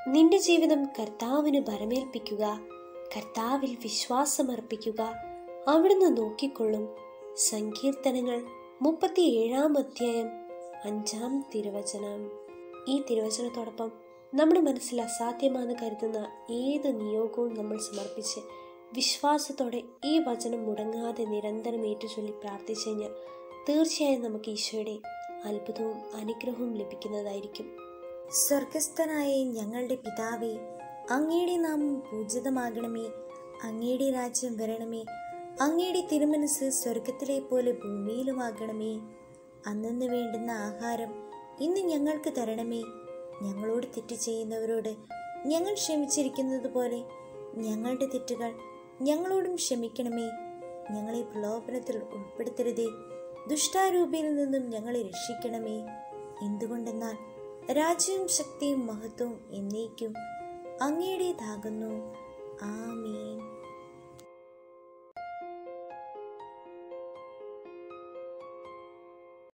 നിന്റെ ജീവിതം കർത്താവിന് ഭരമേൽപ്പിക്കുക കർത്താവിൽ വിശ്വാസമർപ്പിക്കുക അവിടുന്ന് നോക്കിക്കൊള്ളും സങ്കീർത്തനങ്ങൾ മുപ്പത്തിയേഴാം അധ്യായം അഞ്ചാം തിരുവചനം ഈ തിരുവചനത്തോടൊപ്പം നമ്മുടെ മനസ്സിൽ അസാധ്യമാണെന്ന് കരുതുന്ന ഏത് നിയോഗവും നമ്മൾ സമർപ്പിച്ച് വിശ്വാസത്തോടെ ഈ വചനം മുടങ്ങാതെ നിരന്തരം ഏറ്റുചൊല്ലി പ്രാർത്ഥിച്ചു കഴിഞ്ഞാൽ തീർച്ചയായും നമുക്ക് ഈശോയുടെ അത്ഭുതവും അനുഗ്രഹവും ലഭിക്കുന്നതായിരിക്കും സ്വർഗസ്ഥനായ ഞങ്ങളുടെ പിതാവേ അങ്ങയുടെ നാമം പൂജിതമാകണമേ അങ്ങയുടെ രാജ്യം വരണമേ അങ്ങയുടെ തിരുമനസ് സ്വർഗത്തിലെ പോലെ ഭൂമിയിലുമാകണമേ അന്നു വേണ്ടുന്ന ആഹാരം ഇന്ന് ഞങ്ങൾക്ക് തരണമേ ഞങ്ങളോട് തെറ്റ് ചെയ്യുന്നവരോട് ഞങ്ങൾ ക്ഷമിച്ചിരിക്കുന്നത് പോലെ ഞങ്ങളുടെ തെറ്റുകൾ ഞങ്ങളോടും ക്ഷമിക്കണമേ ഞങ്ങളെ പ്രലോഭനത്തിൽ ഉൾപ്പെടുത്തരുതേ ദുഷ്ടാരൂപിയിൽ നിന്നും ഞങ്ങളെ രക്ഷിക്കണമേ എന്തുകൊണ്ടെന്നാൽ രാജ്യവും ശക്തിയും മഹത്വവും എന്നേക്കും അങ്ങയുടേതാകുന്നു